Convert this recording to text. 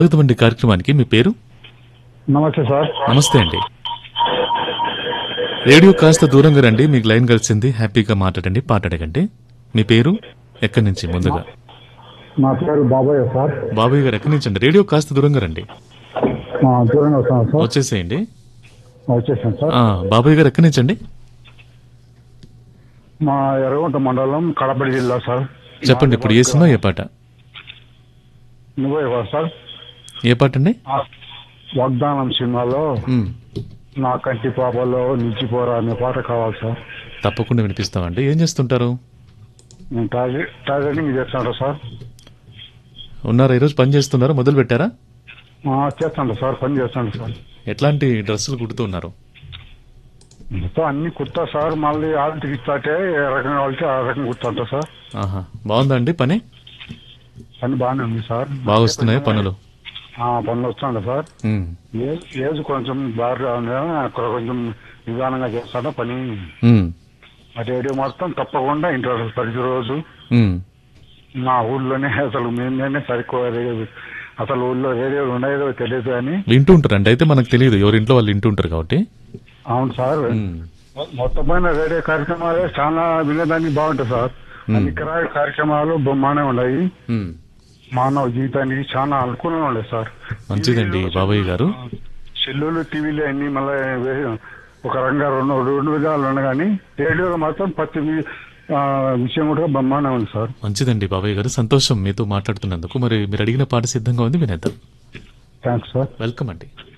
స్వాగతం కార్యక్రమానికి మీ పేరు నమస్తే సార్ నమస్తే అండి రేడియో కాస్త దూరంగా రండి మీకు లైన్ కలిసింది హ్యాపీగా మాట్లాడండి పాట అడగండి మీ పేరు ఎక్కడి నుంచి ముందుగా నా పేరు బాబాయ్ సార్ బాబాయ్ గారు ఎక్కడి నుంచి అండి రేడియో కాస్త దూరంగా రండి ఆ, దూరంగా వస్తాను సార్ వచ్చేసేయండి వచ్చేసాను సార్ ఆ, బాబాయ్ గారు ఎక్కడి నుంచి అండి మా ఎర్రగుంట మండలం కడప జిల్లా సార్ చెప్పండి ఇప్పుడు ఏ సినిమా ఏ పాట నువ్వే కదా సార్ ఏ పాట అండి ఆ, వాగ్దానం సినిమాలో ఉమ్, నా కంటి పాపలో నిలిచిపోరా అనే పాట కావాలి సార్ తప్పకుండా వినిపిస్తామండి ఏం చేస్తుంటారు నేను టార్గెట్ టార్గెటింగ్ చేస్తాను సార్ ఉన్నారా ఈరోజు పని చేస్తున్నారా మొదలు పెట్టారా ఆ, చేస్తాను సార్ పని చేస్తాను సార్ ఎట్లాంటి డ్రెస్సులు కుడుతూ ఉన్నారు మొత్తం అన్ని కుర్తా సార్ మళ్ళీ ఆల్టికి ఇస్తాటే ఏ రకంగా కావాలంటే ఆ రకంగా కుర్తా సార్ ఆహా బాగుందా అండి పని పని బాగానే ఉంది సార్ బాగా వస్తున్నాయి పనులు ఆ, పనులు వస్తాను సార్ ఉమ్, ఏజ్ ఏజ్ కొంచెం బాగా ఉంది అక్కడ కొంచెం నిదానంగా చేస్తాను పని ఉమ్, ఆ రేడియో మొత్తం తప్పకుండా ఇంటర్ ప్రతిరోజు ఉమ్. మా ఊళ్ళోనే అసలు మేమేనే సరిగ్గా రేడియో అసలు ఊళ్ళో రేడియో ఉండేదో తెలియదు అని వింటూ ఉంటారండి అయితే మనకు తెలియదు ఎవరి ఇంట్లో వాళ్ళు వింటూ ఉంటారు కాబట్టి అవును సార్ ఉమ్, మొత్తం పైన రేడియో కార్యక్రమాలే చాలా వినేదానికి బాగుంటాయి సార్ అన్ని కిరాయి కార్యక్రమాలు బ్రహ్మాండంగా ఉన్నాయి ఉమ్. మానవ జీవితానికి చాలా అనుకూలంగా ఉన్నాయి సార్ మంచిదండి బాబాయ్ గారు సెల్లులు టీవీలు అన్ని మళ్ళీ వే- ఒక రంగా రెండు రెండు విధాలు ఉన్నాయి కానీ రేడియోలో మాత్రం ప్రతి వి- ఆ, విషయం కూడా బ్రహ్మాండం ఉంది సార్ మంచిదండి బాబాయ్ గారు సంతోషం మీతో మాట్లాడుతున్నందుకు మరి మీరు అడిగిన పాట సిద్ధంగా ఉంది వినేద్దాం థ్యాంక్స్ సార్ వెల్కమ్ అండి